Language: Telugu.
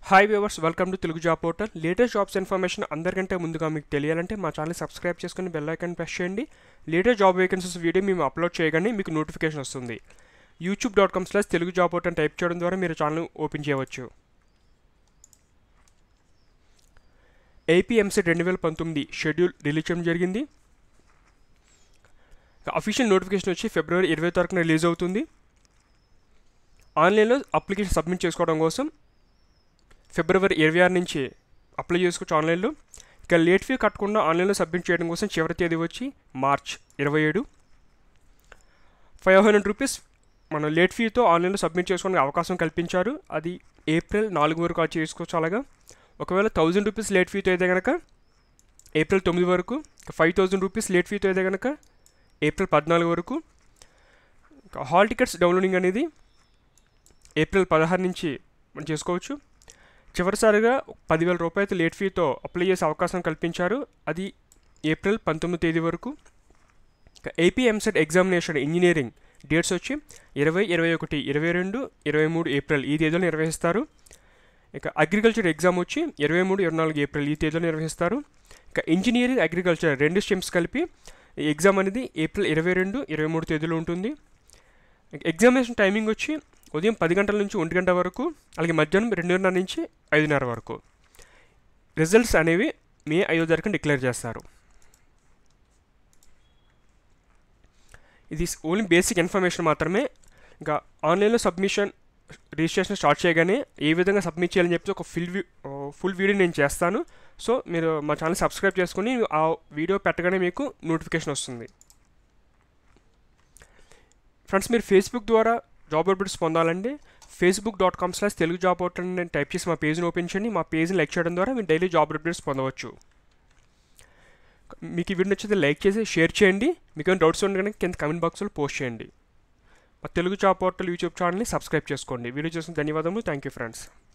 hi viewers welcome to Telugu job portal latest jobs information అందరికంటే ముందుగా మీకు తెలియాలంటే మా ఛానల్ సబ్స్క్రైబ్ చేసుకుని బెల్ ఐకాన్ ప్రెస్ చేయండి లేటెస్ట్ జాబ్ వేకెన్సీస్ వీడియో మేము అప్లోడ్ చేయగానే మీకు నోటిఫికేషన్ వస్తుంది YouTube dot com slash Telugu job portal type చేయడం ద్వారా మీరు ఛానల్ ఓపెన్ చేయవచ్చు ఏపీఎంసీ రెండు వేల పంతొమ్మిది షెడ్యూల్ రిలీజ్ చేయడం జరిగింది అఫీషియల్ నోటిఫికేషన్ వచ్చి ఫిబ్రవరి ఇరవై తారీఖున రిలీజ్ అవుతుంది ఆన్లైన్లో అప్లికేషన్ సబ్మిట్ చేసుకోవడం కోసం ఫిబ్రవరి ఇరవై ఆరు నుంచి అప్లై చేసుకోవచ్చు ఆన్లైన్లో ఇక లేట్ ఫీ కట్టకుండా ఆన్లైన్లో సబ్మిట్ చేయడం కోసం చివరి తేదీ వచ్చి మార్చ్ ఇరవై ఏడు ఫైవ్ హండ్రెడ్ రూపీస్ మనం లేట్ ఫీతో ఆన్లైన్లో సబ్మిట్ చేసుకోవడానికి అవకాశం కల్పించారు అది ఏప్రిల్ నాలుగు వరకు అది చేసుకోవచ్చు అలాగా ఒకవేళ థౌజండ్ రూపీస్ లేట్ ఫీతో అయితే కనుక ఏప్రిల్ తొమ్మిది వరకు ఫైవ్ థౌజండ్ రూపీస్ లేట్ ఫీతో అయితే కనుక ఏప్రిల్ పద్నాలుగు వరకు హాల్ టికెట్స్ డౌన్లోడింగ్ అనేది ఏప్రిల్ పదహారు నుంచి మనం చేసుకోవచ్చు చివరిసారిగా పదివేల రూపాయలు లేట్ ఫీతో అప్లై చేసే అవకాశం కల్పించారు అది ఏప్రిల్ పంతొమ్మిది తేదీ వరకు AP EAMCET examination engineering dates వచ్చి ఇరవై ఇరవై ఒకటి ఇరవై రెండు ఇరవై మూడు ఏప్రిల్ ఈ తేదీలో నిర్వహిస్తారు ఇక అగ్రికల్చర్ ఎగ్జామ్ వచ్చి ఇరవై మూడు ఇరవై నాలుగు ఏప్రిల్ ఈ తేదీలో నిర్వహిస్తారు ఇక ఇంజనీరింగ్ అగ్రికల్చర్ రెండు స్ట్రీమ్స్ కలిపి ఈ ఎగ్జామ్ అనేది ఏప్రిల్ ఇరవై రెండు ఇరవై మూడు తేదీలో ఉంటుంది ఎగ్జామినేషన్ టైమింగ్ వచ్చి ఉదయం పది గంటల నుంచి ఒంటి గంట వరకు అలాగే మధ్యాహ్నం రెండున్నర నుంచి ఐదున్నర వరకు రిజల్ట్స్ అనేవి మే ఐదో తారీఖున డిక్లేర్ చేస్తారు ఇది ఓన్లీ బేసిక్ ఇన్ఫర్మేషన్ మాత్రమే ఇంకా ఆన్లైన్లో సబ్మిషన్ రిజిస్ట్రేషన్ స్టార్ట్ చేయగానే ఏ విధంగా సబ్మిట్ చేయాలని చెప్పి ఒక ఫుల్ ఫుల్ వీడియో నేను చేస్తాను సో మీరు మా ఛానల్ సబ్స్క్రైబ్ చేసుకుని ఆ వీడియో పెట్టగానే మీకు నోటిఫికేషన్ వస్తుంది ఫ్రెండ్స్ మీరు ఫేస్బుక్ ద్వారా జాబ్ అప్డేట్స్ పొందాలంటే Facebook dot com slash Telugu job out అని నేను టైప్ చేసి మా పేజ్ని ఓపెన్ చేయండి మా పేజ్ని లైక్ చేయడం ద్వారా మీరు డైలీ జాబ్ అప్డేట్స్ పొందవచ్చు మీకు ఈ వీడియో నచ్చితే లైక్ చేసి షేర్ చేయండి మీకు ఏమైనా డౌట్స్ ఉంటే కనుక కింద కమెంట్ బాక్స్లో పోస్ట్ చేయండి మా తెలుగు జాబ్ పోర్టల్ యూట్యూబ్ ఛానల్ని సబ్స్క్రైబ్ చేసుకోండి వీడియో చూసిన ధన్యవాదములు థ్యాంక్ యూ ఫ్రెండ్స్